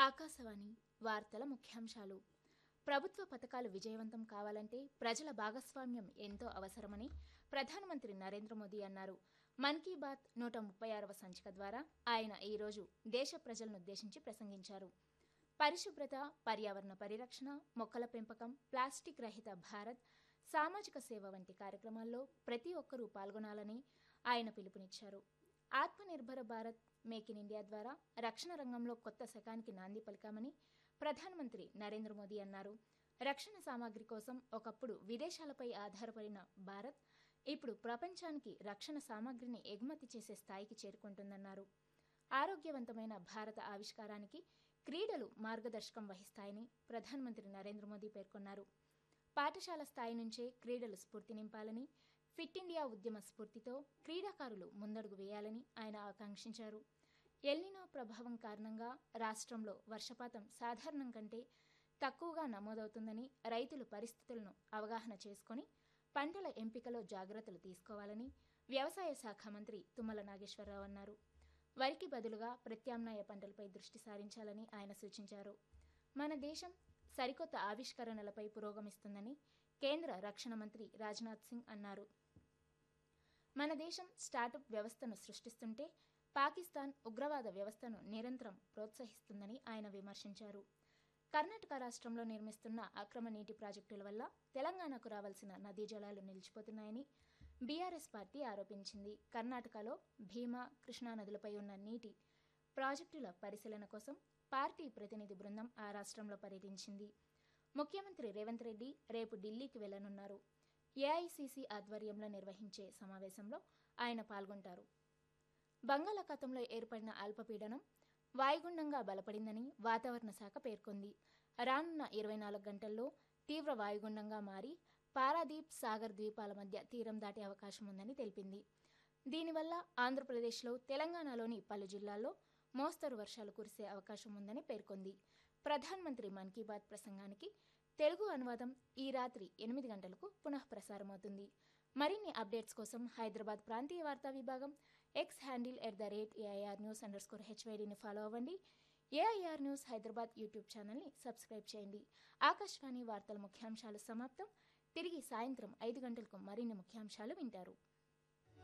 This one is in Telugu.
ఆకాశవాణి వార్తల ముఖ్యాంశాలు ప్రభుత్వ పథకాలు విజయవంతం కావాలంటే ప్రజల భాగస్వామ్యం ఎంతో అవసరమని ప్రధానమంత్రి నరేంద్ర మోదీ అన్నారు మన్ కీ బాత్ నూట ముప్పై ఆరవ సంచిక ద్వారా ఆయన ఈరోజు దేశ ప్రజలనుద్దేశించి ప్రసంగించారు పరిశుభ్రత పర్యావరణ పరిరక్షణ మొక్కల పెంపకం ప్లాస్టిక్ రహిత భారత్ సామాజిక సేవ వంటి కార్యక్రమాల్లో ప్రతి ఒక్కరూ పాల్గొనాలని ఆయన పిలుపునిచ్చారు Atmanirbhar Bharat make in India ద్వారా రక్షణ రంగంలో కొత్త శకానికి నాంది పలికామని ప్రధానమంత్రి నరేంద్ర మోదీ అన్నారు రక్షణ సామాగ్రి కోసం ఒకప్పుడు విదేశాలపై ఆధారపడిన భారత్ ఇప్పుడు ప్రపంచానికి రక్షణ సామాగ్రిని ఎగుమతి చేసే స్థాయికి చేరుకుంటుందన్నారు ఆరోగ్యవంతమైన భారత ఆవిష్కారానికి క్రీడలు మార్గదర్శకం వహిస్తాయని ప్రధానమంత్రి నరేంద్ర మోదీ పేర్కొన్నారు పాఠశాల స్థాయి నుంచే క్రీడలు స్ఫూర్తి నింపాలని ఫిట్ ఇండియా ఉద్యమ స్ఫూర్తితో క్రీడాకారులు ముందడుగు వేయాలని ఆయన ఆకాంక్షించారు ఎల్నినో ప్రభావం కారణంగా రాష్ట్రంలో వర్షపాతం సాధారణం కంటే తక్కువగా నమోదవుతుందని రైతులు పరిస్థితులను అవగాహన చేసుకుని పంటల ఎంపికలో జాగ్రత్తలు తీసుకోవాలని వ్యవసాయ శాఖ మంత్రి తుమ్మల నాగేశ్వరరావు అన్నారు వరికి బదులుగా ప్రత్యామ్నాయ పంటలపై దృష్టి సారించాలని ఆయన సూచించారు మన దేశం సరికొత్త ఆవిష్కరణలపై పురోగమిస్తుందని కేంద్ర రక్షణ మంత్రి రాజ్నాథ్ సింగ్ అన్నారు మన దేశం స్టార్టప్ వ్యవస్థను సృష్టిస్తుంటే పాకిస్తాన్ ఉగ్రవాద వ్యవస్థను నిరంతరం ప్రోత్సహిస్తుందని ఆయన విమర్శించారు కర్ణాటక రాష్ట్రంలో నిర్మిస్తున్న అక్రమ నీటి ప్రాజెక్టుల వల్ల తెలంగాణకు రావాల్సిన నదీ జలాలు నిలిచిపోతున్నాయని బీఆర్ఎస్ పార్టీ ఆరోపించింది కర్ణాటకలో భీమా కృష్ణా నదులపై ఉన్న నీటి ప్రాజెక్టుల పరిశీలన కోసం పార్టీ ప్రతినిధి బృందం ఆ రాష్ట్రంలో పర్యటించింది ముఖ్యమంత్రి రేవంత్ రెడ్డి రేపు ఢిల్లీకి వెళ్లనున్నారు ఏఐసీసీ ఆధ్వర్యంలో నిర్వహించే సమావేశంలో ఆయన పాల్గొంటారు బంగాళాఖాతంలో ఏర్పడిన అల్పపీడనం వాయుగుండంగా బలపడిందని వాతావరణ శాఖ పేర్కొంది రానున్న ఇరవై నాలుగు గంటల్లో తీవ్ర వాయుగుండంగా మారి పారాదీప్ సాగర్ ద్వీపాల మధ్య తీరం దాటే అవకాశం ఉందని తెలిపింది దీనివల్ల ఆంధ్రప్రదేశ్లో తెలంగాణలోని పలు జిల్లాల్లో మోస్తరు వర్షాలు కురిసే అవకాశం ఉందని పేర్కొంది ప్రధానమంత్రి మన్ కీ బాత్ ప్రసంగానికి తెలుగు అనువాదం ఈ రాత్రి ఎనిమిది గంటలకు పునః ప్రసారమవుతుంది మరిన్ని అప్డేట్స్ కోసం హైదరాబాద్ ప్రాంతీయ వార్తా విభాగం X handle at the rate AIR news underscore హెచ్వైడీని ఫాలో అవ్వండి ఏఐఆర్ న్యూస్ హైదరాబాద్ యూట్యూబ్ ఛానల్ని సబ్స్క్రైబ్ చేయండి ఆకాశవాణి వార్తల ముఖ్యాంశాలు సమాప్తం తిరిగి సాయంత్రం ఐదు గంటలకు మరిన్ని ముఖ్యాంశాలు వింటారు